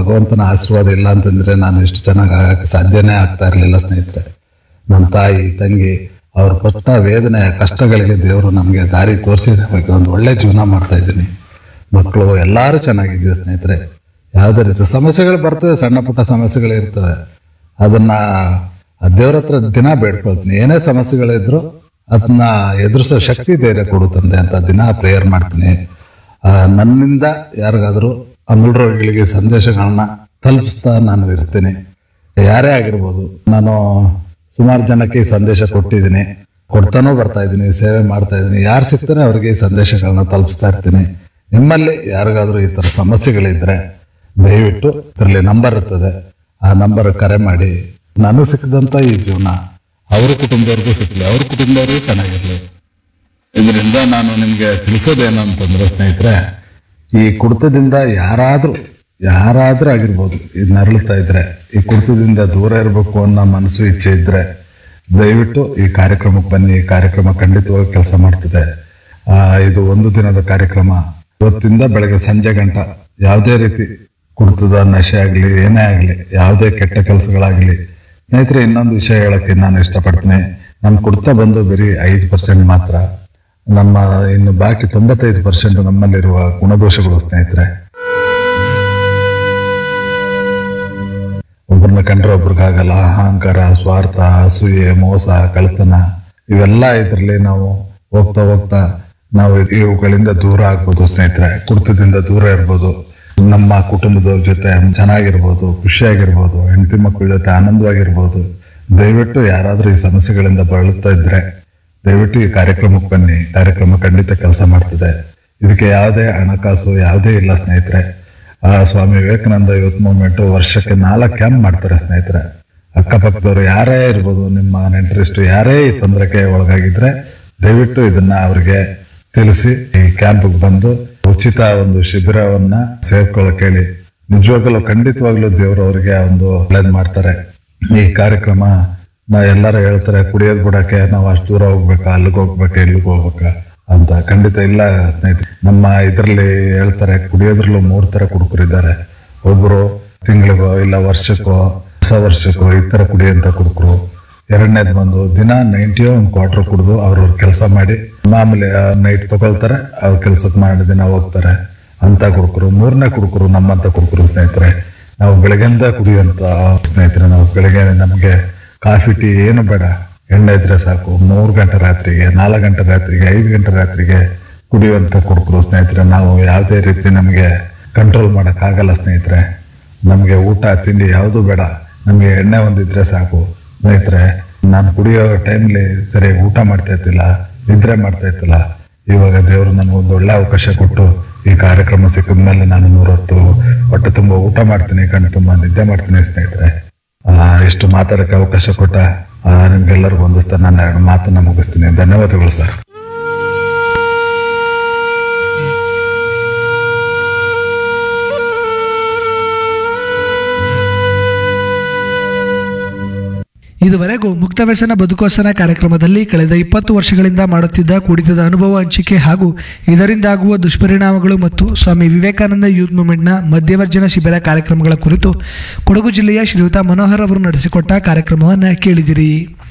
ಭಗವಂತನ ಆಶೀರ್ವಾದ ಇಲ್ಲ ಅಂತಂದ್ರೆ ನಾನು ಇಷ್ಟು ಚೆನ್ನಾಗಿ ಆಗಕ್ಕೆ ಸಾಧ್ಯನೇ ಆಗ್ತಾ ಇರಲಿಲ್ಲ ಸ್ನೇಹಿತರೆ ನನ್ನ ತಾಯಿ ತಂಗಿ ಅವ್ರು ಪಟ್ಟ ವೇದನೆ ಕಷ್ಟಗಳಿಗೆ ದೇವರು ನಮಗೆ ದಾರಿ ತೋರಿಸಿದ ಬಗ್ಗೆ ಒಂದು ಒಳ್ಳೆ ಜೀವನ ಮಾಡ್ತಾ ಇದ್ದೀನಿ ಮಕ್ಕಳು ಎಲ್ಲರೂ ಚೆನ್ನಾಗಿದ್ದೀವಿ ಸ್ನೇಹಿತರೆ ಯಾವುದೇ ರೀತಿ ಸಮಸ್ಯೆಗಳು ಬರ್ತದೆ ಸಣ್ಣ ಪುಟ್ಟ ಸಮಸ್ಯೆಗಳು ಇರ್ತವೆ ಅದನ್ನ ಆ ದೇವ್ರ ಹತ್ರ ದಿನ ಬೇಡ್ಕೊಳ್ತೀನಿ ಏನೇ ಸಮಸ್ಯೆಗಳಿದ್ರು ಅದನ್ನ ಎದುರಿಸೋ ಶಕ್ತಿ ಧೈರ್ಯ ಕೊಡು ತಂದೆ ಅಂತ ದಿನ ಪ್ರೇಯರ್ ಮಾಡ್ತೀನಿ ಆ, ನನ್ನಿಂದ ಯಾರಿಗಾದ್ರೂ ಅಮೂಲ್ ರೋಗಿಗಳಿಗೆ ಸಂದೇಶಗಳನ್ನ ತಲುಪಿಸ್ತಾ ನಾನು ಇರ್ತೀನಿ ಯಾರೇ ಆಗಿರ್ಬೋದು ನಾನು ಸುಮಾರು ಜನಕ್ಕೆ ಈ ಸಂದೇಶ ಕೊಟ್ಟಿದ್ದೀನಿ ಕೊಡ್ತಾನೂ ಬರ್ತಾ ಇದ್ದೀನಿ ಸೇವೆ ಮಾಡ್ತಾ ಇದ್ದೀನಿ ಯಾರು ಸಿಗ್ತಾರೆ ಅವ್ರಿಗೆ ಈ ಸಂದೇಶಗಳನ್ನ ತಲುಪಿಸ್ತಾ ಇರ್ತೀನಿ ನಿಮ್ಮಲ್ಲಿ ಯಾರಿಗಾದ್ರೂ ಈ ತರ ಸಮಸ್ಯೆಗಳಿದ್ರೆ ದಯವಿಟ್ಟು ಇದರಲ್ಲಿ ನಂಬರ್ ಇರ್ತದೆ ಆ ನಂಬರ್ ಕರೆ ಮಾಡಿ ನನಗೆ ಸಿಕ್ಕಿದಂತ ಈ ಜೀವನ ಅವ್ರ ಕುಟುಂಬದವ್ರಿಗೂ ಸಿಕ್ಕಲಿ ಅವ್ರ ಕುಟುಂಬದವ್ರಿಗೂ ಚೆನ್ನಾಗಿರ್ಲಿ ಇದರಿಂದ ನಾನು ನಿಮಗೆ ತಿಳಿಸೋದೇನು ಅಂತಂದ್ರೆ ಸ್ನೇಹಿತರೆ ಈ ಕುಡಿತದಿಂದ ಯಾರಾದ್ರೂ ಯಾರಾದ್ರೂ ಆಗಿರ್ಬೋದು ಇದು ನರಳುತ್ತಾ ಇದ್ರೆ ಈ ಕುಡಿತದಿಂದ ದೂರ ಇರಬೇಕು ಅನ್ನೋ ಮನಸ್ಸು ಇಚ್ಛೆ ಇದ್ರೆ ದಯವಿಟ್ಟು ಈ ಕಾರ್ಯಕ್ರಮಕ್ಕೆ ಬನ್ನಿ ಈ ಕಾರ್ಯಕ್ರಮ ಖಂಡಿತವಾಗಿ ಕೆಲಸ ಮಾಡ್ತಿದೆ ಆ, ಇದು ಒಂದು ದಿನದ ಕಾರ್ಯಕ್ರಮ ಇವತ್ತಿಂದ ಬೆಳಗ್ಗೆ ಸಂಜೆ ಗಂಟ ಯಾವುದೇ ರೀತಿ ಕುಡಿತದ ನಶೆ ಆಗಲಿ ಏನೇ ಆಗಲಿ ಯಾವುದೇ ಕೆಟ್ಟ ಕೆಲಸಗಳಾಗಲಿ ಸ್ನೇಹಿತರೆ ಇನ್ನೊಂದು ವಿಷಯ ಹೇಳಕ್ಕೆ ನಾನು ಇಷ್ಟಪಡ್ತೀನಿ ನಾನು ಕುಡ್ತಾ ಬಂದು ಬರೀ ಐದು ಪರ್ಸೆಂಟ್ ಮಾತ್ರ ನಮ್ಮ ಇನ್ನು ಬಾಕಿ ತೊಂಬತ್ತೈದು ಪರ್ಸೆಂಟ್ ನಮ್ಮಲ್ಲಿರುವ ಗುಣದೋಷಗಳು ಸ್ನೇಹಿತರೆ ಒಬ್ಬರನ್ನ ಕಂಡ್ರೆ ಒಬ್ರಿಗಾಗಲ್ಲ ಅಹಂಕಾರ ಸ್ವಾರ್ಥ ಅಸೂಯೆ ಮೋಸ ಕಳ್ತನ ಇವೆಲ್ಲ ಇದರಲ್ಲಿ ನಾವು ಹೋಗ್ತಾ ಹೋಗ್ತಾ ನಾವು ಇವುಗಳಿಂದ ದೂರ ಆಗ್ಬೋದು ಸ್ನೇಹಿತರೆ ಕುಡಿತದಿಂದ ದೂರ ಇರ್ಬೋದು ನಮ್ಮ ಕುಟುಂಬದವ್ರ ಜೊತೆ ಚೆನ್ನಾಗಿರ್ಬೋದು ಖುಷಿಯಾಗಿರ್ಬೋದು ಹೆಂಡತಿ ಮಕ್ಕಳ ಜೊತೆ ಆನಂದವಾಗಿರ್ಬೋದು ದಯವಿಟ್ಟು ಯಾರಾದ್ರೂ ಈ ಸಮಸ್ಯೆಗಳಿಂದ ಬಳಲ್ತಾ ಇದ್ರೆ ದಯವಿಟ್ಟು ಈ ಕಾರ್ಯಕ್ರಮಕ್ಕೆ ಬನ್ನಿ ಕಾರ್ಯಕ್ರಮ ಖಂಡಿತ ಕೆಲಸ ಮಾಡ್ತಿದೆ ಇದಕ್ಕೆ ಯಾವುದೇ ಹಣಕಾಸು ಯಾವುದೇ ಇಲ್ಲ ಸ್ನೇಹಿತರೆ ಆ ಸ್ವಾಮಿ ವಿವೇಕಾನಂದ ಯೂತ್ ಮೂವ್ಮೆಂಟ್ ವರ್ಷಕ್ಕೆ ನಾಲ್ಕು ಕ್ಯಾಂಪ್ ಮಾಡ್ತಾರೆ ಸ್ನೇಹಿತರೆ ಅಕ್ಕಪಕ್ಕದವ್ರು ಯಾರೇ ಇರ್ಬೋದು ನಿಮ್ಮ ನೆಂಟರಿಷ್ಟು ಯಾರೇ ಈ ತೊಂದರೆಗೆ ಒಳಗಾಗಿದ್ರೆ ದಯವಿಟ್ಟು ಇದನ್ನ ಅವರಿಗೆ ತಿಳಿಸಿ ಈ ಕ್ಯಾಂಪ್ಗೆ ಬಂದು ಉಚಿತ ಒಂದು ಶಿಬಿರವನ್ನ ಸೇರ್ಕೊಳ್ಳೋಕೆ ಹೇಳಿ ನಿಜವಾಗ್ಲೂ ಖಂಡಿತವಾಗ್ಲೂ ದೇವರು ಅವರಿಗೆ ಒಂದು ಒಳ್ಳೇದ್ ಮಾಡ್ತಾರೆ ಈ ಕಾರ್ಯಕ್ರಮ ನಾ ಎಲ್ಲರೂ ಹೇಳ್ತಾರೆ ಕುಡಿಯೋದ್ ಬಿಡಕ್ಕೆ ನಾವು ಅಷ್ಟು ದೂರ ಹೋಗ್ಬೇಕಾ ಅಲ್ಲಿಗೆ ಹೋಗ್ಬೇಕಾ ಇಲ್ಲಿಗೆ ಹೋಗ್ಬೇಕಾ ಅಂತ ಖಂಡಿತ ಇಲ್ಲ ಸ್ನೇಹಿತರೆ ನಮ್ಮ ಇದರಲ್ಲಿ ಹೇಳ್ತಾರೆ ಕುಡಿಯೋದ್ರಲ್ಲೂ ಮೂರ್ ತರ ಕುಡುಕರಿದ್ದಾರೆ ಒಬ್ರು ತಿಂಗಳಿಗೋ ಇಲ್ಲ ವರ್ಷಕ್ಕೋ ಹೊಸ ವರ್ಷಕ್ಕೋ ಈ ತರ ಕುಡಿಯಂತ ಕುಡುಕರು ಎರಡನೇದು ಬಂದು ದಿನ ನೈಂಟಿಯೋ ಒಂದು ಕ್ವಾರ್ಟರ್ ಕುಡಿದು ಅವ್ರವ್ರ ಕೆಲಸ ಮಾಡಿ ಮಾಮೂಲಿ ನೈಟ್ ತಗೊಳ್ತಾರೆ ಅವ್ರ ಕೆಲಸ ಮಾಡಿ ದಿನ ಹೋಗ್ತಾರೆ ಅಂತ ಕುಡುಕರು ಮೂರನೇ ಕುಡುಕರು ನಮ್ಮಂತ ಕುಡುಕರು ಸ್ನೇಹಿತರೆ ನಾವು ಬೆಳಗ್ಗೆಯಿಂದ ಕುಡಿಯುವಂತ ಸ್ನೇಹಿತರೆ ನಾವು ಬೆಳಗ್ಗೆ ನಮಗೆ ಕಾಫಿ ಟೀ ಏನು ಬೇಡ ಎಣ್ಣೆ ಇದ್ರೆ ಸಾಕು ಮೂರು ಗಂಟೆ ರಾತ್ರಿಗೆ ನಾಲ್ಕು ಗಂಟೆ ರಾತ್ರಿಗೆ ಐದು ಗಂಟೆ ರಾತ್ರಿಗೆ ಕುಡಿಯುವಂತ ಕುಡುಕರು ಸ್ನೇಹಿತರೆ ನಾವು ಯಾವುದೇ ರೀತಿ ನಮಗೆ ಕಂಟ್ರೋಲ್ ಮಾಡಕ್ ಆಗಲ್ಲ ಸ್ನೇಹಿತರೆ ನಮಗೆ ಊಟ ತಿಂಡಿ ಯಾವುದು ಬೇಡ ನಮಗೆ ಎಣ್ಣೆ ಒಂದಿದ್ರೆ ಸಾಕು ಸ್ನೇಹಿತರೆ ನಾನು ಕುಡಿಯೋ ಟೈಮ್ಲಿ ಸರಿಯಾಗಿ ಊಟ ಮಾಡ್ತಾ ಇರ್ತಿಲ್ಲ ನಿದ್ರೆ ಮಾಡ್ತಾ ಇರ್ತಿಲ್ಲ ಇವಾಗ ದೇವರು ನನಗೊಂದು ಒಳ್ಳೆ ಅವಕಾಶ ಕೊಟ್ಟು ಈ ಕಾರ್ಯಕ್ರಮ ಸಿಕ್ಕಿದ ಮೇಲೆ ನಾನು ಮೂರೊತ್ತು ಹೊಟ್ಟೆ ತುಂಬ ಊಟ ಮಾಡ್ತೀನಿ ಕಣ್ಣು ತುಂಬ ನಿದ್ದೆ ಮಾಡ್ತೀನಿ ಸ್ನೇಹಿತರೆ ಆ, ಇಷ್ಟು ಮಾತಾಡಕ್ಕೆ ಅವಕಾಶ ಕೊಟ್ಟ ಆ, ನಿಮ್ಗೆಲ್ಲರಿಗೂ ಹೊಂದಿಸ್ತಾ ನಾನು ಎರಡು ಮಾತನ್ನ ಮುಗಿಸ್ತೀನಿ ಧನ್ಯವಾದಗಳು ಸರ್ ಇದುವರೆಗೂ ಮುಕ್ತ ವ್ಯಸನ ಬದುಕೋಸನ ಕಾರ್ಯಕ್ರಮದಲ್ಲಿ ಕಳೆದ ಇಪ್ಪತ್ತು ವರ್ಷಗಳಿಂದ ಮಾಡುತ್ತಿದ್ದ ಕುಡಿತದ ಅನುಭವ ಹಂಚಿಕೆ ಹಾಗೂ ಇದರಿಂದಾಗುವ ದುಷ್ಪರಿಣಾಮಗಳು ಮತ್ತು ಸ್ವಾಮಿ ವಿವೇಕಾನಂದ ಯೂತ್ ಮೂವ್ಮೆಂಟ್ನ ಮಧ್ಯವರ್ಜನ ಶಿಬಿರ ಕಾರ್ಯಕ್ರಮಗಳ ಕುರಿತು ಕೊಡಗು ಜಿಲ್ಲೆಯ ಶ್ರೀಯುತ ಮನೋಹರ್ ಅವರು ನಡೆಸಿಕೊಟ್ಟ ಕಾರ್ಯಕ್ರಮವನ್ನು ಕೇಳಿದಿರಿ